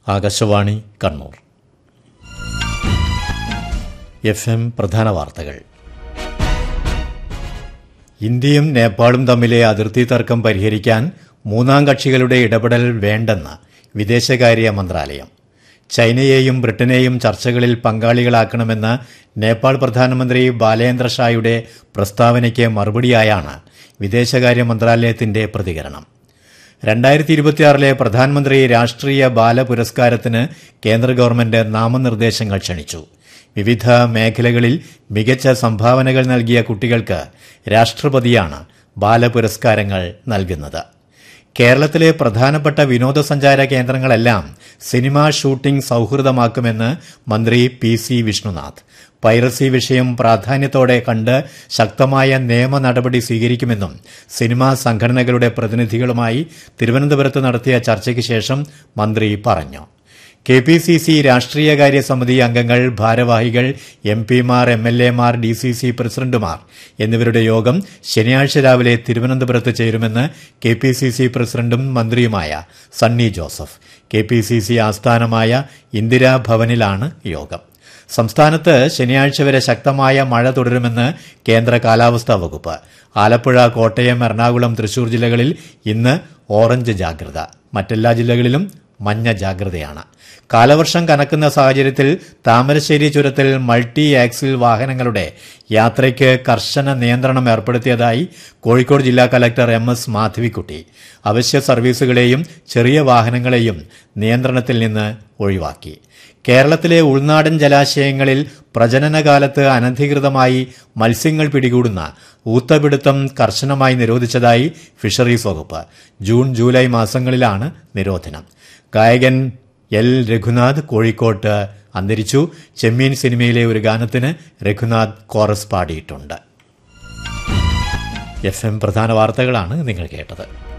Akashvani Kannur F M പ്രധാന വാർത്തകൾ ഇന്ത്യയും നേപ്പാളും തമ്മിലെ അതിർത്തി തർക്കം പരിഹരിക്കാൻ മൂന്നാം കക്ഷികളുടെ ഇടപെടൽ വേണ്ടെന്ന് വിദേശകാര്യ മന്ത്രാലയം ചൈനയെയും ബ്രിട്ടനെയും ചർച്ചകളിൽ പങ്കാളികളാക്കണമെന്ന നേപ്പാൾ പ്രധാനമന്ത്രി ബാലേന്ദ്ര ഷായുടെ പ്രസ്താവനയ്ക്ക് മറുപടിയായാണ് വിദേശകാര്യ മന്ത്രാലയത്തിന്റെ പ്രതികരണം രണ്ടായിരത്തി ഇരുപത്തിയാറിലെ പ്രധാനമന്ത്രി രാഷ്ട്രീയ ബാല പുരസ്കാരത്തിന് കേന്ദ്ര ഗവൺമെന്റ് നാമനിർദ്ദേശങ്ങൾ ക്ഷണിച്ചു വിവിധ മേഖലകളിൽ മികച്ച സംഭാവനകൾ നൽകിയ കുട്ടികൾക്ക് രാഷ്ട്രപതിയാണ് ബാലപുരസ്കാരങ്ങൾ നൽകുന്നത് കേരളത്തിലെ പ്രധാനപ്പെട്ട വിനോദസഞ്ചാര കേന്ദ്രങ്ങളെല്ലാം സിനിമാ ഷൂട്ടിംഗ് സൌഹൃദമാക്കുമെന്ന് മന്ത്രി പി സി വിഷ്ണുനാഥ് പൈറസി വിഷയം പ്രാധാന്യത്തോടെ കണ്ട് ശക്തമായ നിയമ നടപടി സ്വീകരിക്കുമെന്നും സിനിമാ സംഘടനകളുടെ പ്രതിനിധികളുമായി തിരുവനന്തപുരത്ത് നടത്തിയ ചർച്ചയ്ക്ക് ശേഷം മന്ത്രി പറഞ്ഞു കെ പി സി സി രാഷ്ട്രീയകാര്യ സമിതി അംഗങ്ങൾ ഭാരവാഹികൾ എം പിമാർ എം എൽ എമാർ ഡി സി സി പ്രസിഡന്റുമാർ എന്നിവരുടെ യോഗം ശനിയാഴ്ച രാവിലെ തിരുവനന്തപുരത്ത് ചേരുമെന്ന് കെ പി സി സി പ്രസിഡന്റും മന്ത്രിയുമായ Sunny Joseph K P C C ആസ്ഥാനമായ ഇന്ദിരാഭവനിലാണ് യോഗം സംസ്ഥാനത്ത് ശനിയാഴ്ച വരെ ശക്തമായ മഴ തുടരുമെന്ന് കേന്ദ്ര കാലാവസ്ഥാ വകുപ്പ് ആലപ്പുഴ കോട്ടയം എറണാകുളം തൃശൂർ ജില്ലകളിൽ ഇന്ന് ഓറഞ്ച് ജാഗ്രത മറ്റെല്ലാ ജില്ലകളിലും മഞ്ഞ ജാഗ്രതയാണ് കാലവർഷം കനക്കുന്ന സാഹചര്യത്തിൽ താമരശ്ശേരി ചുരത്തിൽ മൾട്ടി ആക്സിൽ വാഹനങ്ങളുടെ യാത്രയ്ക്ക് കർശന നിയന്ത്രണം ഏർപ്പെടുത്തിയതായി കോഴിക്കോട് ജില്ലാ കലക്ടർ എം എസ് മാധവിക്കുട്ടി അവശ്യ സർവീസുകളെയും ചെറിയ വാഹനങ്ങളെയും നിയന്ത്രണത്തിൽ നിന്ന് ഒഴിവാക്കി കേരളത്തിലെ ഉൾനാടൻ ജലാശയങ്ങളിൽ പ്രജനനകാലത്ത് അനധികൃതമായി മത്സ്യങ്ങൾ പിടികൂടുന്ന ഊത്തപിടുത്തം കർശനമായി നിരോധിച്ചതായി ഫിഷറീസ് വകുപ്പ് ജൂൺ ജൂലൈ മാസങ്ങളിലാണ് നിരോധനം ഗായകൻ എൽ രഘുനാഥ് കോഴിക്കോട്ട് അന്തരിച്ചു ചെമ്മീൻ സിനിമയിലെ ഒരു ഗാനത്തിന് രഘുനാഥ് കോറസ് പാടിയിട്ടുണ്ട് എഫ് എം പ്രധാന വാർത്തകളാണ് നിങ്ങൾ കേട്ടത്